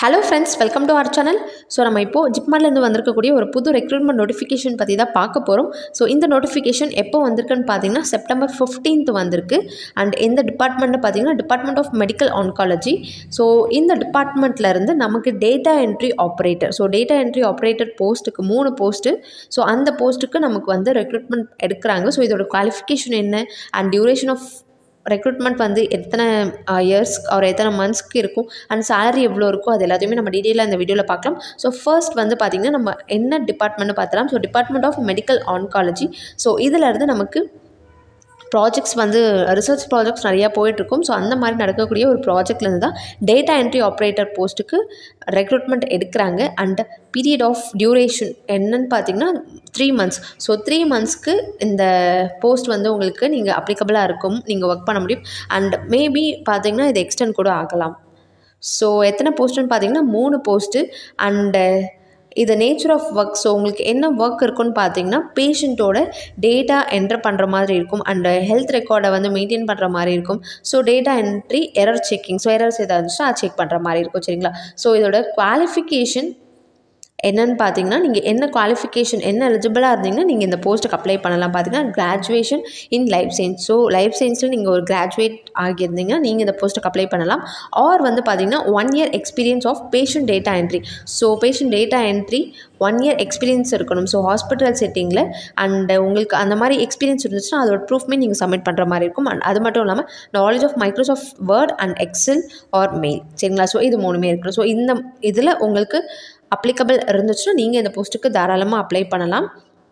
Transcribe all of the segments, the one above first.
hello friends welcome to our channel so நம்ம இப்போது ஜிப்மார்லேருந்து வந்திருக்கக்கூடிய ஒரு புது ரெக்ரூட்மெண்ட் நோட்டிஃபிகேஷன் பற்றி தான் பார்க்க போகிறோம் ஸோ இந்த நோட்டிஃபிகேஷன் எப்போ வந்திருக்குன்னு பார்த்தீங்கன்னா செப்டம்பர் ஃபிஃப்டீன்த் வந்திருக்கு அண்ட் இந்த டிபார்ட்மெண்ட்டு பார்த்தீங்கன்னா department of medical oncology so இந்த டிபார்ட்மெண்ட்ல இருந்து நமக்கு data entry operator so data entry operator போஸ்ட்டுக்கு மூணு போஸ்ட்டு ஸோ அந்த போஸ்ட்டுக்கு நமக்கு வந்து ரெக்ரூட்மெண்ட் எடுக்கிறாங்க ஸோ இதோட குவாலிஃபிகேஷன் என்ன அண்ட் டியூரேஷன் ஆஃப் ரெக்ரூட்மெண்ட் வந்து எத்தனை இயர்ஸ் ஒரு எத்தனை மந்த்ஸ்க்கு இருக்கும் அண்ட் சேலரி எவ்வளோ இருக்கோ அது எல்லாத்தையுமே நம்ம டீட்டெயிலாக இந்த வீடியோவில் பார்க்கலாம் ஸோ ஃபர்ஸ்ட் வந்து பார்த்திங்கன்னா நம்ம என்ன டிபார்ட்மெண்ட்னு பார்த்தலாம் so department of medical oncology so இதில் இருந்து நமக்கு ப்ராஜெக்ட்ஸ் வந்து ரிசர்ச் ப்ராஜெக்ட்ஸ் நிறையா போயிட்டுருக்கும் ஸோ அந்த மாதிரி நடக்கக்கூடிய ஒரு ப்ராஜெக்ட்லேருந்து தான் டேட்டா என்ட்ரி ஆப்ரேட்டர் போஸ்ட்டுக்கு ரெக்ரூட்மெண்ட் எடுக்கிறாங்க அண்ட் பீரியட் ஆஃப் டியூரேஷன் என்னன்னு பார்த்தீங்கன்னா த்ரீ மந்த்ஸ் ஸோ த்ரீ மந்த்ஸ்க்கு இந்த போஸ்ட் வந்து உங்களுக்கு நீங்கள் அப்ளிகபிளாக இருக்கும் நீங்கள் ஒர்க் பண்ண முடியும் அண்ட் மேபி பார்த்தீங்கன்னா இது எக்ஸ்டெண்ட் கூட ஆகலாம் ஸோ எத்தனை போஸ்ட்டுன்னு பார்த்தீங்கன்னா மூணு போஸ்ட்டு அண்டு இது நேச்சர் ஆஃப் ஒர்க் ஸோ உங்களுக்கு என்ன ஒர்க் இருக்குன்னு பார்த்தீங்கன்னா பேஷண்ட்டோட டேட்டா என்ட்ரு பண்ணுற மாதிரி இருக்கும் அண்ட் ஹெல்த் ரெக்கார்டை வந்து மெயின்டைன் பண்ணுற மாதிரி இருக்கும் so data entry error checking so errors ஏதாவது இருந்துச்சுன்னா அது செக் பண்ணுற மாதிரி இருக்கும் சரிங்களா ஸோ இதோட குவாலிஃபிகேஷன் என்னன்னு பார்த்தீங்கன்னா நீங்கள் என்ன குவாலிஃபிகேஷன் என்ன எலிஜிபிளாக இருந்தீங்கன்னா நீங்கள் இந்த போஸ்ட்டுக்கு அப்ளை பண்ணலாம் பார்த்தீங்கன்னா graduation in life science so life சயின்ஸில் நீங்கள் ஒரு கிராஜுவேட் ஆகியிருந்தீங்கன்னா நீங்கள் இந்த போஸ்ட்டுக்கு அப்ளை பண்ணலாம் ஆர் வந்து பார்த்தீங்கன்னா one year experience of patient data entry so patient data entry one year experience இருக்கணும் ஸோ ஹாஸ்பிட்டல் செட்டிங்கில் அண்ட் உங்களுக்கு அந்த மாதிரி எக்ஸ்பீரியன்ஸ் இருந்துச்சுன்னா அதோட ப்ரூஃப்மே நீங்கள் சப்மிட் பண்ணுற மாதிரி இருக்கும் அண்ட் அது மட்டும் இல்லாமல் knowledge of Microsoft Word and Excel or mail சரிங்களா ஸோ இது மூணுமே இருக்கணும் ஸோ இந்த இதில் உங்களுக்கு அப்ளிகபிள் இருந்துச்சுன்னா நீங்கள் இந்த போஸ்ட்டுக்கு தாராளமாக அப்ளை பண்ணலாம்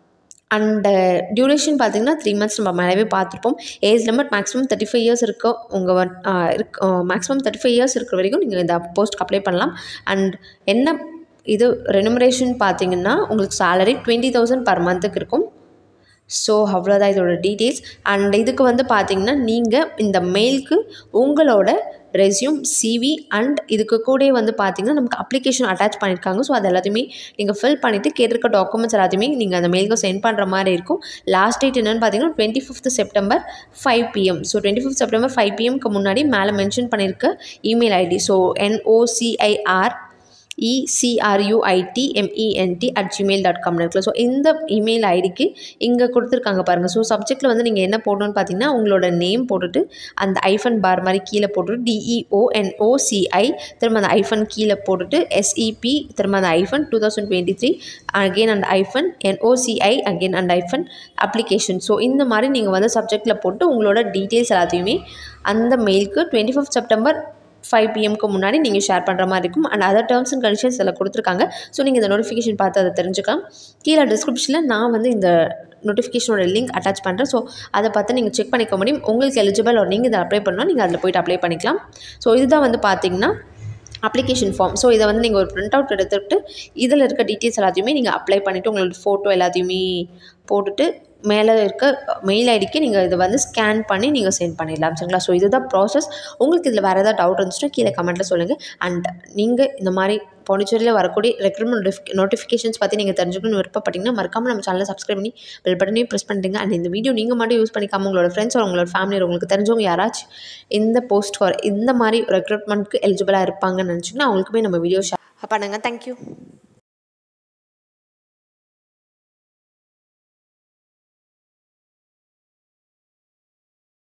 அண்டு டியூரேஷன் பார்த்தீங்கன்னா த்ரீ மந்த்ஸ் நம்ம மேலேவே பார்த்துருப்போம் age limit maximum thirty five years இருக்கும் உங்கள் இருக்கு மேக்ஸிமம் தேர்ட்டி ஃபைவ் இயர்ஸ் இருக்கிற வரைக்கும் நீங்கள் இந்த போஸ்ட்டுக்கு அப்ளை பண்ணலாம் அண்ட் என்ன இது ரெனுமரேஷன் பார்த்தீங்கன்னா உங்களுக்கு சேலரி டுவெண்ட்டி தௌசண்ட் பர் மந்த்துக்கு இருக்கும் ஸோ அவ்வளோதான் இதோட டீட்டெயில்ஸ் அண்ட் இதுக்கு வந்து பார்த்தீங்கன்னா நீங்கள் இந்த மெயிலுக்கு உங்களோட ரெஸ்யூம் சிவி அண்ட் இதுக்கு கூட வந்து பார்த்தீங்கன்னா நமக்கு அப்ளிகேஷன் அட்டாச் பண்ணியிருக்காங்க ஸோ அது எல்லாத்தையுமே நீங்கள் ஃபில் பண்ணிவிட்டு கேட்டிருக்க டாக்குமெண்ட்ஸ் எல்லாத்தையுமே நீங்கள் அந்த மெயிலுக்கு சென்ட் பண்ணுற மாதிரி இருக்கும் லாஸ்ட் டேட் என்னென்னு பார்த்தீங்கன்னா twenty fifth September five PM so twenty fifth September five பிஎம்க்கு முன்னாடி மேலே மென்ஷன் பண்ணியிருக்க email ID so N O C I R E C R U I T M E N T at Gmail dot காம்னு இருக்குல்ல ஸோ இந்த இமெயில் ஐடிக்கு இங்கே கொடுத்துருக்காங்க பாருங்கள் ஸோ சப்ஜெக்ட்டில் வந்து நீங்கள் என்ன போடணும்னு பார்த்தீங்கன்னா உங்களோட நேம் போட்டுட்டு அந்த ஐஃபன் பார் மாதிரி கீழே போட்டுட்டு டிஇஓஎன்ஓசிஐ திரும்ப அந்த ஐஃபன் கீழே போட்டுட்டு எஸ்இபி திரும்ப அந்த hyphen two thousand twenty three again அந்த ஐஃபன் என்ஓசிஐ அகெயின் அந்த ஐஃபன் அப்ளிகேஷன் ஸோ இந்த மாதிரி நீங்கள் வந்து சப்ஜெக்ட்டில் போட்டு உங்களோட டீட்டெயில்ஸ் எல்லாத்தையுமே அந்த மெயிலுக்கு டுவெண்ட்டி ஃபிஃப்த் செப்டம்பர் ஃபைவ் பிஎம்க்கு முன்னாடி நீங்கள் ஷேர் பண்ணுற மாதிரி இருக்கும் and other terms and conditions எல்லாம் கொடுத்துருக்காங்க ஸோ நீங்கள் இந்த நோட்டிஃபிகேஷன் பார்த்து அதை தெரிஞ்சுக்கலாம் கீழே டிஸ்கிரிப்ஷனில் நான் வந்து இந்த நோட்டிஃபிகேஷனோட லிங்க் அட்டாச் பண்ணுறேன் ஸோ அதை பார்த்து நீங்கள் செக் பண்ணிக்க முடியும் உங்களுக்கு எலிஜிபிள் ஒரு நீங்கள் இதை அப்ளை பண்ணால் நீங்கள் அதில் போய்ட்டு அப்ளை பண்ணிக்கலாம் ஸோ இதுதான் வந்து பார்த்தீங்கன்னா அப்ளிகேஷன் ஃபார்ம் ஸோ இதை வந்து நீங்கள் ஒரு பிரிண்ட் அவுட் எடுத்துகிட்டு இதில் இருக்க டீட்டெயில்ஸ் எல்லாத்தையுமே நீங்கள் அப்ளை பண்ணிவிட்டு உங்களோட ஃபோட்டோ எல்லாத்தையுமே போட்டுட்டு மேலே இருக்க மெயில் ஐடிக்கு நீங்கள் இதை வந்து ஸ்கேன் பண்ணி நீங்கள் சென்ட் பண்ணிடலாம் சரிங்களா ஸோ இதுதான் ப்ராசஸ் உங்களுக்கு இதில் வேறு ஏதாவது டவுட் இருந்துச்சுன்னா கீழே கமெண்ட்டில் சொல்லுங்கள் அண்ட் நீங்கள் இந்த மாதிரி பாண்டிச்சேரியில் வரக்கூடிய ரெக்ரூட்மெண்ட் நோட்டிஃபி நோட்டிஃபிகேஷன்ஸ் பற்றி நீங்கள் தெரிஞ்சுக்கணும்னு விருப்பப்பட்டீங்கன்னா மறக்காமல் நம்ம சேனலை சப்ஸ்கிரைப் பண்ணி பெல் பட்டனையும் ப்ரெஸ் பண்ணிட்டுங்க அண்ட் இந்த வீடியோ நீங்கள் மட்டும் யூஸ் பண்ணிக்காமல் உங்களோட ஃப்ரெண்ட்ஸ் உங்களோட ஃபேமிலி உங்களுக்கு தெரிஞ்சவங்க யாராச்சும் இந்த போஸ்ட் இந்த மாதிரி ரெக்ரூட்மெண்ட்க்கு எலிஜிபிளாக இருப்பாங்கன்னு நினச்சிங்கன்னா அவங்களுக்குமே நம்ம வீடியோ ஷேர் பண்ணுங்கள் தேங்க்யூ